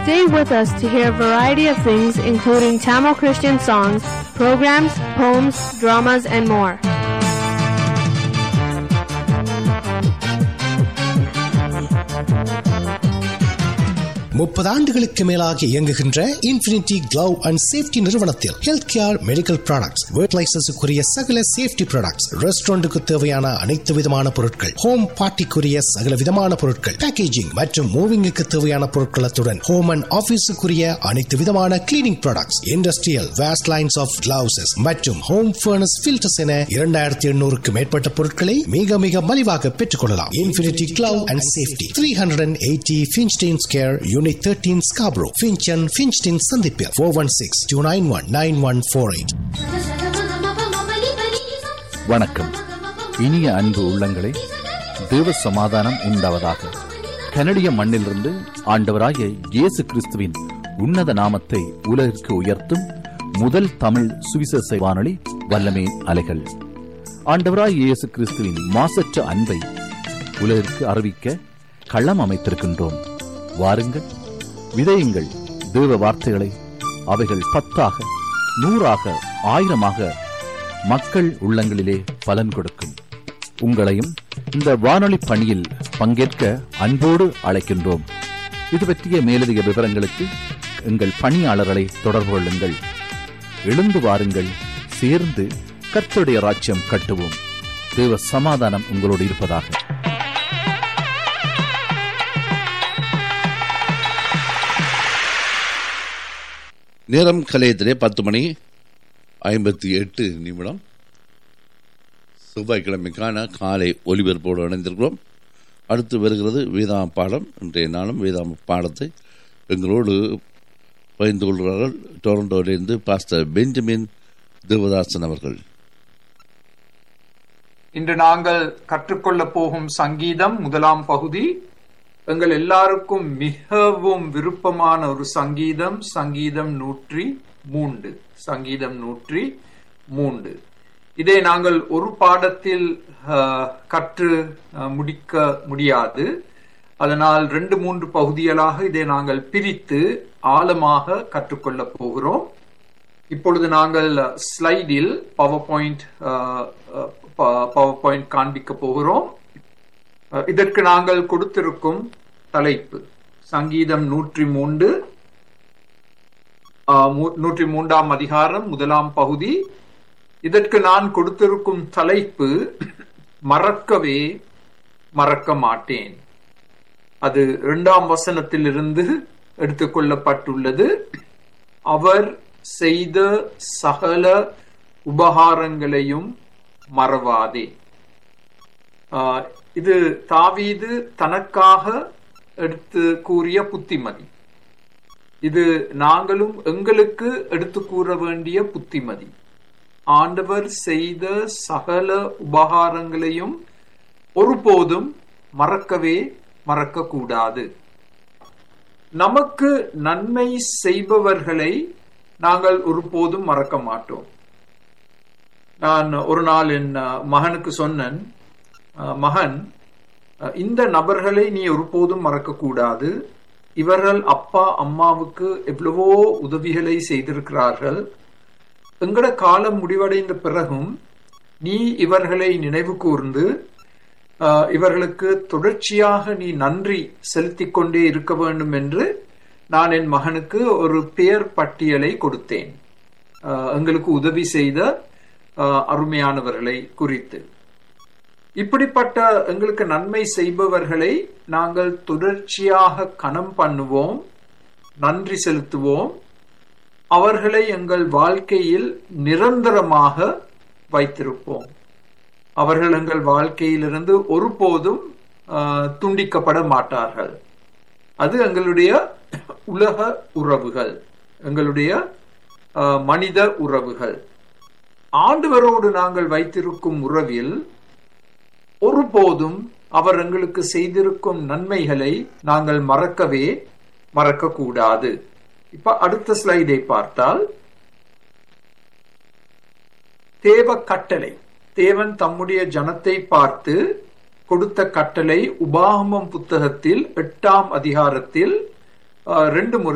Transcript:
Stay with us to hear a variety of things, including Tamil Christian songs, programs, poems, dramas, and more. முப்பது ஆண்டுகளுக்கு மேலாக இயங்குகின்ற infinity glove and safety நிறுவனத்தில் health care medical products work லைசன்ஸுக்குரிய சகல safety products ரெஸ்டாரண்ட்டுக்கு தேவையான அனைத்து விதமான பொருட்கள் ஹோம் பார்ட்டிக்குரிய சகல விதமான பொருட்கள் பேக்கேஜிங் மற்றும் மூவிங்குக்கு தேவையான பொருட்களத்துடன் ஹோம் அண்ட் ஆபீஸுக்குரிய அனைத்து விதமான cleaning products industrial waste lines of gloves மற்றும் ஹோம் ஃபர்னஸ் ஃபில்டர்ஸ் என இரண்டாயிரத்தி எண்ணூறுக்கு மேற்பட்ட பொருட்களை மிக மிக மலிவாக பெற்றுக் கொள்ளலாம் infinity glove and safety three hundred and eighty Finchdene square unit thirteen Scarborough Finch and Finchdene சந்திப்பில் four one six two nine one nine one four eight வணக்கம் இனிய அன்பு உள்ளங்களே தேவ சமாதானம் உண்டாவதாக கனடிய மண்ணிலிருந்து ஆண்டவராகிய இயேசு கிறிஸ்துவின் உன்னத நாமத்தை உலகிற்கு உயர்த்தும் முதல் தமிழ் சுவிசேஷ வானொலி வல்லமே அலைகள் ஆண்டவராய் இயேசு கிறிஸ்துவின் மாசற்ற அன்பை உலகிற்கு அறிவிக்க களம் அமைத்திருக்கின்றோம் வாருங்கள் விதையுங்கள் தேவ வார்த்தைகளை அவைகள் பத்தாக நூறாக ஆயிரமாக மக்கள் உள்ளங்களிலே பலன் கொடுக்கும் உங்களையும் இந்த வானொலி பணியில் பங்கேற்க அன்போடு அழைக்கின்றோம் இது பற்றிய மேலதிக விவரங்களுக்கு எங்கள் பணியாளர்களை தொடர்பு கொள்ளுங்கள் எழுந்து வாருங்கள் சேர்ந்து கர்த்தருடைய ராஜ்யம் கட்டுவோம் தேவ சமாதானம் உங்களோடு இருப்பதாக நேரம் கலையத்திலே பத்து மணி ஐம்பத்தி எட்டு நிமிடம் செவ்வாய்க்கிழமைக்கான காலை ஒலிபரப்போடு இணைந்திருக்கிறோம் அடுத்து வருகிறது வேதாம பாடம் இன்றைய நாளும் வேதாம பாடத்தை எங்களோடு பகிர்ந்து கொள்கிறார்கள் டொரண்டோவிலிருந்து பாஸ்டர் பெஞ்சமின் தேவதாசன் அவர்கள் இன்று நாங்கள் கற்றுக்கொள்ள போகும் சங்கீதம் முதலாம் பகுதி எங்கள் எல்லாருக்கும் மிகவும் விருப்பமான ஒரு சங்கீதம் சங்கீதம் நூற்றி மூன்று சங்கீதம் நூற்றி மூன்று இதை நாங்கள் ஒரு பாடத்தில் அஹ், கற்று அஹ், முடிக்க முடியாது அதனால் ரெண்டு மூன்று பகுதிகளாக இதை நாங்கள் பிரித்து ஆழமாக கற்றுக்கொள்ள போகிறோம் இப்பொழுது நாங்கள் ஸ்லைடில் பவர் பாயிண்ட் பவர் பாயிண்ட் காண்பிக்க போகிறோம் அஹ், இதற்கு நாங்கள் கொடுத்திருக்கும் தலைப்பு சங்கீதம் நூற்றி மூன்று அஹ், மூ- நூற்றி மூன்றாம் அதிகாரம் முதலாம் பகுதி இதற்கு நான் கொடுத்திருக்கும் தலைப்பு மறக்கவே மறக்க மாட்டேன் அது இரண்டாம் வசனத்திலிருந்து எடுத்துக்கொள்ளப்பட்டுள்ளது அவர் செய்த சகல உபகாரங்களையும் மறவாதே ஆஹ், இது தாவீது தனக்காக எடுத்து கூறிய புத்திமதி இது நாங்களும் எங்களுக்கு எடுத்து கூற வேண்டிய புத்திமதி ஆண்டவர் செய்த சகல உபகாரங்களையும் ஒருபோதும் மறக்கவே மறக்கக்கூடாது நமக்கு நன்மை செய்பவர்களை நாங்கள் ஒருபோதும் மறக்க மாட்டோம் நான் ஒரு நாள் என் அஹ், மகனுக்கு சொன்னேன் அஹ், மகன் அஹ், இந்த நபர்களை நீ ஒருபோதும் மறக்கக்கூடாது இவர்கள் அப்பா அம்மாவுக்கு எவ்வளவோ உதவிகளை செய்திருக்கிறார்கள் எங்கட காலம் முடிவடைந்த பிறகும் நீ இவர்களை நினைவு கூர்ந்து ஆஹ், இவர்களுக்கு தொடர்ச்சியாக நீ நன்றி செலுத்திக் கொண்டே இருக்க வேண்டும் என்று நான் என் மகனுக்கு ஒரு பெயர் பட்டியலை கொடுத்தேன் ஆஹ், எங்களுக்கு உதவி செய்த ஆஹ், அருமையானவர்களை குறித்து இப்படிப்பட்ட எங்களுக்கு நன்மை செய்பவர்களை நாங்கள் தொடர்ச்சியாக கணம் பண்ணுவோம் நன்றி செலுத்துவோம் அவர்களை எங்கள் வாழ்க்கையில் நிரந்தரமாக வைத்திருப்போம் அவர்கள் எங்கள் வாழ்க்கையிலிருந்து ஒருபோதும் ஆஹ், துண்டிக்கப்பட மாட்டார்கள் அது எங்களுடைய உலக உறவுகள் எங்களுடைய ஆஹ், மனித உறவுகள் ஆண்டவரோடு நாங்கள் வைத்திருக்கும் உறவில் ஒருபோதும் அவர் எங்களுக்கு செய்திருக்கும் நன்மைகளை நாங்கள் மறக்கவே மறக்கக்கூடாது இப்ப அடுத்த ஸ்லைடை பார்த்தால் தேவ கட்டளை தேவன் தம்முடைய ஜனத்தை பார்த்து கொடுத்த கட்டளை உபாகமம் புத்தகத்தில் எட்டாம் அதிகாரத்தில் அஹ், ரெண்டு முறை